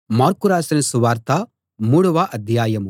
mark రాసిన సువార్త మూడవ అధ్యాయం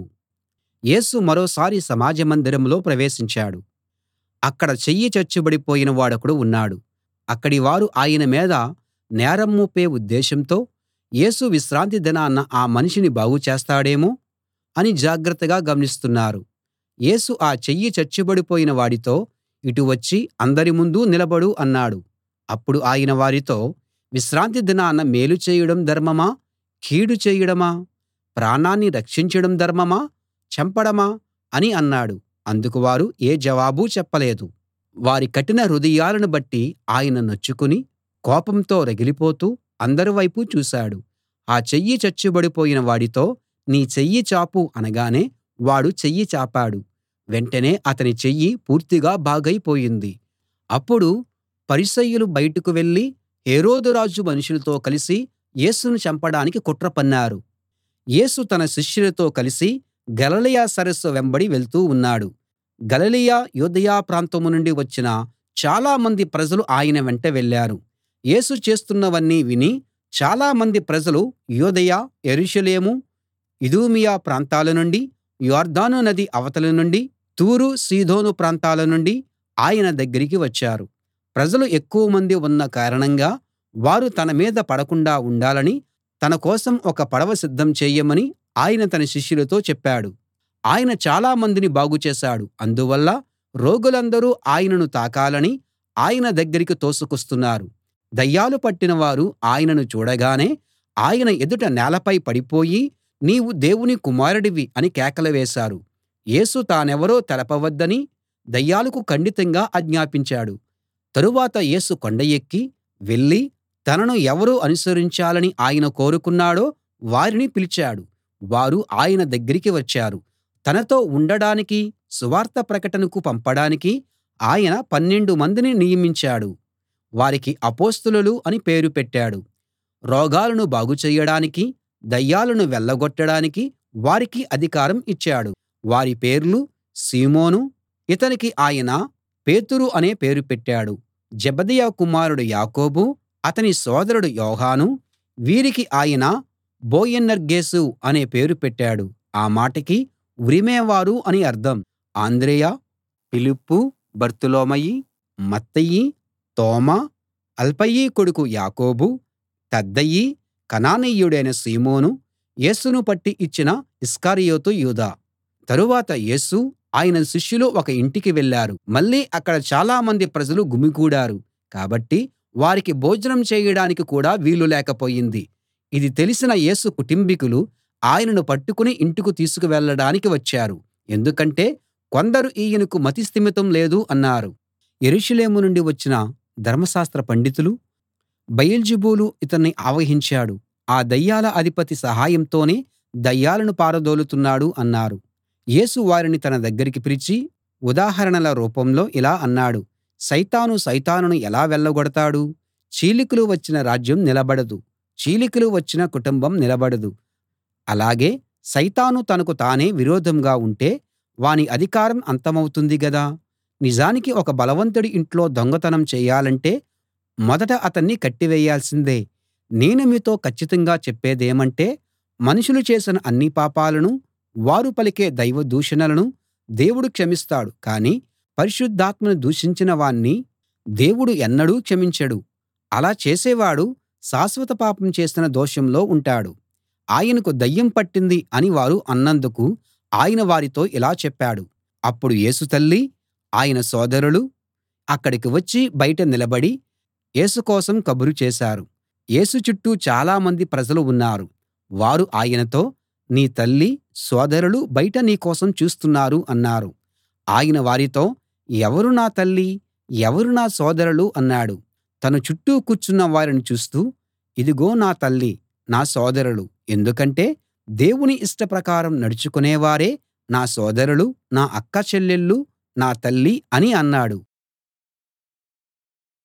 యేసు మరోసారి సమాజ మందిరంలో ప్రవేశించాడు అక్కడ చెయ్యి చచ్చుబడిపోయిన వాడొకడు ఉన్నాడు అక్కడి వారు ఆయన మీద నేరం మోపే ఉద్దేశంతో యేసు విశ్రాంతి దినాన ఆ మనిషిని బాగు చేస్తాడేమో అని జాగ్రత్తగా గమనిస్తున్నారు యేసు ఆ చెయ్యి చచ్చుబడిపోయిన వాడితో ఇటు వచ్చి అందరి ముందు నిలబడు అన్నాడు అప్పుడు ఆయన వారితో విశ్రాంతి దినాన మేలు చేయడం ధర్మమా కీడు చేయడమా ప్రాణాన్ని రక్షించడం ధర్మమా చంపడమా అని అన్నాడు అందుకు వారు ఏ జవాబూ చెప్పలేదు వారి కఠిన హృదయాలను బట్టి ఆయన నొచ్చుకుని కోపంతో రగిలిపోతూ అందరి వైపూ చూశాడు ఆ చెయ్యి చచ్చుబడిపోయిన వాడితో నీ చెయ్యి చాపు అనగానే వాడు చెయ్యి చాపాడు వెంటనే అతని చెయ్యి పూర్తిగా బాగైపోయింది అప్పుడు పరిసయ్యులు బయటకు వెళ్ళి హేరోదు రాజు మనుషులతో కలిసి యేసును చంపడానికి కుట్ర పన్నారు యేసు తన శిష్యులతో కలిసి గలిలయ సరస్సు వెంబడి వెళ్తూ ఉన్నాడు గలిలయ యూదయ ప్రాంతం నుండి వచ్చిన చాలామంది ప్రజలు ఆయన వెంట వెళ్ళారు యేసు చేస్తున్నవన్నీ విని చాలామంది ప్రజలు యూదయ యెరూషలేము ఇదూమియ ప్రాంతాల నుండి యొర్దాను నది అవతల నుండి తూరు సీదోను ప్రాంతాల నుండి ఆయన దగ్గరికి వచ్చారు ప్రజలు ఎక్కువమంది ఉన్న కారణంగా వారు తన మీద పడకుండా ఉండాలని తన కోసం ఒక పడవ సిద్ధం చేయమని ఆయన తన శిష్యులతో చెప్పాడు ఆయన చాలా మందిని బాగు చేశాడు అందువల్ల రోగులందరూ ఆయనను తాకాలని ఆయన దగ్గరికి తోసుకొస్తున్నారు దయ్యాలు పట్టిన వారు ఆయనను చూడగానే ఆయన ఎదుట నేలపై పడిపోయి నీవు దేవుని కుమారుడివి అని కేకలు వేశారు యేసు తానెవరో తెలపవద్దని దయ్యాలకు ఖండితంగా ఆజ్ఞాపించాడు తరువాత యేసు కొండ ఎక్కి వెళ్ళి తనను ఎవరు అనుసరించాలని ఆయన కోరుకున్నాడో వారిని పిలిచాడు వారు ఆయన దగ్గరికి వచ్చారు తనతో ఉండడానికీ సువార్త ప్రకటనకు పంపడానికీ ఆయన పన్నెండు మందిని నియమించాడు వారికి అపొస్తలులు అని పేరు పెట్టాడు రోగాలను బాగు చేయడానికీ దయ్యాలను వెళ్ళగొట్టడానికీ వారికి అధికారం ఇచ్చాడు వారి పేర్లు సీమోను ఇతనికి ఆయన పేతురు అనే పేరు పెట్టాడు జెబెదయి కుమారుడు యాకోబు అతని సోదరుడు యోహాను వీరికి ఆయన బోయనర్గేసు అనే పేరు పెట్టాడు ఆ మాటకి ఉరిమేవారు అని అర్థం అంద్రెయ ఫిలిప్పు బర్తొలొమయి మత్తయి తోమా అల్ఫయి కొడుకు యాకోబు తద్దయి కనానీయుడైన సీమోను యేసును పట్టి ఇచ్చిన ఇస్కరియోతు యూదా తరువాత యేసు ఆయన శిష్యులు ఒక ఇంటికి వెళ్ళారు మళ్ళీ అక్కడ చాలామంది ప్రజలు గుమికూడారు కాబట్టి వారికి భోజనం చేయడానికి కూడా వీలు లేకపోయింది ఇది తెలిసిన యేసు కుటుంబికులు ఆయనను పట్టుకుని ఇంటికి తీసుకు వెళ్ళడానికి వచ్చారు ఎందుకంటే కొందరు ఈయనకు మతి స్థిమితం లేదు అన్నారు యెరూషలేము నుండి వచ్చిన ధర్మశాస్త్ర పండితులు బయల్జెబూలు ఇతన్ని ఆవహించాడు ఆ దయ్యాల అధిపతి సహాయంతోనే దయ్యాలను పారదోలుతున్నాడు అన్నారు యేసు వారిని తన దగ్గరికి పిలిచి ఉదాహరణల రూపంలో ఇలా అన్నాడు సైతాను సైతానును ఎలా వెళ్ళగొడతాడు చీలికలు వచ్చిన రాజ్యం నిలబడదు చీలికలు వచ్చిన కుటుంబం నిలబడదు అలాగే సైతాను తనకు తానే విరోధంగా ఉంటే వాని అధికారం అంతమవుతుంది గదా నిజానికి ఒక బలవంతుడి ఇంట్లో దొంగతనం చేయాలంటే మొదట అతన్ని కట్టివేయాల్సిందే నేను మీతో కచ్చితంగా చెప్పేదేమంటే మనుషులు చేసిన అన్ని పాపాలనూ వారు పలికే దైవ దూషణలను దేవుడు క్షమిస్తాడు కానీ పరిశుద్ధాత్మను దూషించిన వాణ్ణి దేవుడు ఎన్నడూ క్షమించడు అలా చేసేవాడు శాశ్వత పాపం చేసిన దోషంలో ఉంటాడు ఆయనకు దయ్యం పట్టింది అని వారు అన్నందుకు ఆయన వారితో ఇలా చెప్పాడు అప్పుడు యేసు తల్లి ఆయన సోదరులు అక్కడికి వచ్చి బయట నిలబడి యేసు కోసం కబురు చేశారు యేసు చుట్టూ చాలామంది ప్రజలు ఉన్నారు వారు ఆయనతో నీ తల్లి సోదరులు బయట నీ కోసం చూస్తున్నారు అన్నారు ఆయన వారితో ఎవరు నా తల్లి ఎవరు నా సోదరులు అన్నాడు తన చుట్టూ కూర్చున్న వారిని చూస్తూ ఇదిగో నా తల్లి నా సోదరులు ఎందుకంటే దేవుని ఇష్ట ప్రకారం నడుచుకునేవారే నా సోదరులు నా అక్క చెల్లెళ్ళు నా తల్లి అని అన్నాడు